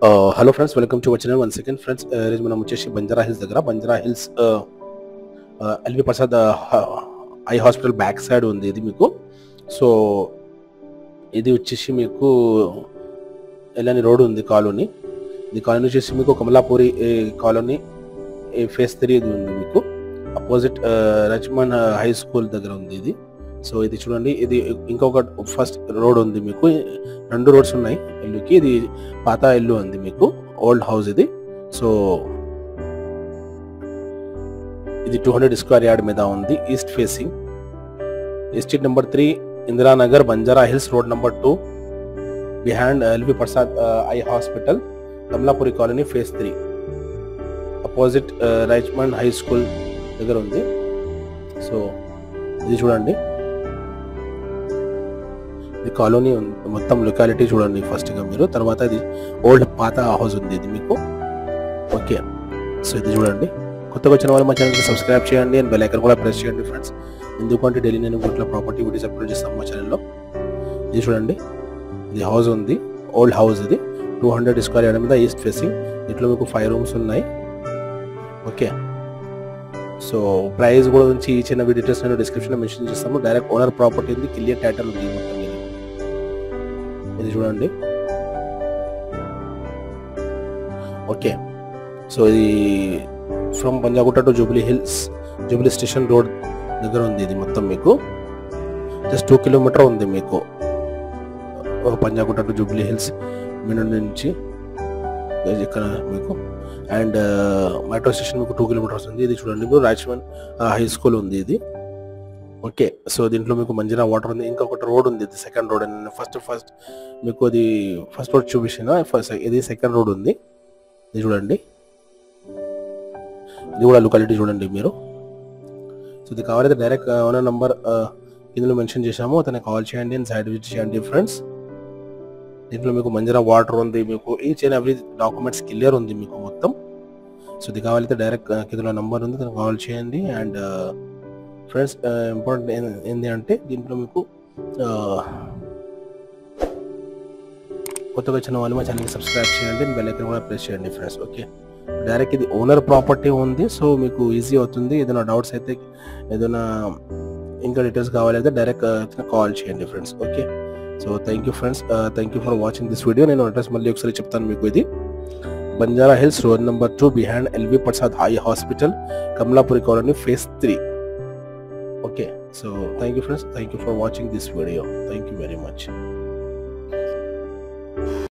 hello friends welcome to వచ్చిన one second friends ఈరోజు మనం వచ్చేసి బంజారా హిల్స్ దగ్గర Banjara Hills LV Prasad eye hospital back side ఉంది ఇది మీకు సో ఇది వచ్చేసి మీకు ఎల్లని రోడ్ ఉంది కాలనీ ఇది కాలనీ వచ్చేసి మీకు కమలాపూరి కాలనీ ఫేస్ త్రీ ఇది ఉంది మీకు అపోజిట్ రచ్మన్ హై స్కూల్ దగ్గర ఉంది ఇది సో ఇది చూడండి ఇది ఇంకొక ఫస్ట్ రోడ్ ఉంది మీకు రెండు రోడ్స్ ఉన్నాయి ఇల్లుకి ఇది పాత ఇల్లు ఉంది మీకు ఓల్డ్ హౌస్ ఇది సో ఇది టూ హండ్రెడ్ స్క్వేర్ యార్డ్ మీద ఉంది east facing street number three Indiranagar Banjara Hills road number two behind LV Prasad eye hospital Kamalapuri colony phase three opposite Richmond high school దగ్గర ఉంది సో ఇది చూడండి ఇది కాలనీ ఉంది మొత్తం లొకాలిటీ చూడండి ఫస్ట్ గా మీరు తర్వాత ఇది ఓల్డ్ పాత హౌస్ ఉంది ఇది మీకు ఓకే సో ఇది చూడండి కొత్తగా వచ్చిన వాళ్ళు మా ఛానల్కి సబ్స్క్రైబ్ చేయండి అండ్ బెల్ ఐకన్ కూడా ప్రెస్ చేయండి ఫ్రెండ్స్ ఎందుకంటే డైలీ నేను గుట్ల ప్రాపర్టీ వీడియోస్ అప్లోడ్ చేస్తాను మా ఛానల్లో ఇది చూడండి ఇది హౌస్ ఉంది ఓల్డ్ హౌస్ ఇది టూ హండ్రెడ్ స్క్వేర్ యార్డ్ మీద ఈస్ట్ ఫేసింగ్ ఇట్లా మీకు ఫైవ్ రూమ్స్ ఉన్నాయి ఓకే సో ప్రైస్ కూడా నుంచి ఈ చిన్న డీటెయిల్స్ నేను డిస్క్రిప్షన్లో మెన్షన్ చేస్తాము డైరెక్ట్ ఓనర్ ప్రాపర్టీ ఉంది క్లియర్ టైటిల్ ఉంది మొత్తం ఇది ఇది చూడండి ఓకే సో ఇది from Panjagutta to Jubilee Hills Jubilee station road దగ్గర ఉంది ఇది మొత్తం మీకు జస్ట్ టూ కిలోమీటర్ ఉంది మీకు పంజాగుట్ట టు జూబ్లీ హిల్స్ మీ నుంచి ఇక్కడ మీకు అండ్ మెట్రో స్టేషన్ మీకు టూ కిలోమీటర్స్ ఉంది ఇది చూడండి మీకు రాజ్వన్ హై స్కూల్ ఉంది ఇది ఓకే సో దీంట్లో మీకు మంజిరా వాటర్ ఉంది ఇంకొకటి రోడ్ ఉంది ఇది second road and first first మీకు అది ఫస్ట్ రోడ్ చూపించిన ఫస్ట్ ఇది సెకండ్ రోడ్ ఉంది ఇది చూడండి ఇది కూడా లొకాలిటీ చూడండి మీరు సో ఇది కావాలైతే డైరెక్ట్ ఓనర్ నంబర్ ఇందులో మెన్షన్ చేశాము అతను కాల్ చేయండి అండ్ సైడ్ విజిట్ చేయండి ఫ్రెండ్స్ దీంట్లో మీకు మంజరా వాటర్ ఉంది మీకు each and every documents clear ఉంది మీకు మొత్తం సో ఇది కావాలైతే డైరెక్ట్ కింద నంబర్ ఉంది దాన్ని కాల్ చేయండి అండ్ ఫ్రెండ్స్ ఇంపార్టెంట్ ఏంటి అంటే దీంట్లో మీకు కొత్తగా వచ్చిన వాళ్ళు మా ఛానల్కి సబ్స్క్రైబ్ చేయండి బెల్ ఐకన్ కూడా ప్రెస్ చేయండి ఫ్రెండ్స్ ఓకే డైరెక్ట్ ఇది ఓనర్ ప్రాపర్టీ ఉంది సో మీకు ఈజీ అవుతుంది ఏదైనా డౌట్స్ అయితే ఏదైనా ఇంకా డీటెయిల్స్ కావాలైతే డైరెక్ట్ కాల్ చేయండి friends okay so thank you friends thank you for watching this video నేను అడ్రస్ మళ్ళీ ఒకసారి చెప్తాను మీకు ఇది Banjara Hills road number two behind LV Prasad eye hospital Kamalapuri colony phase three okay so thank you friends thank you for watching this video thank you very much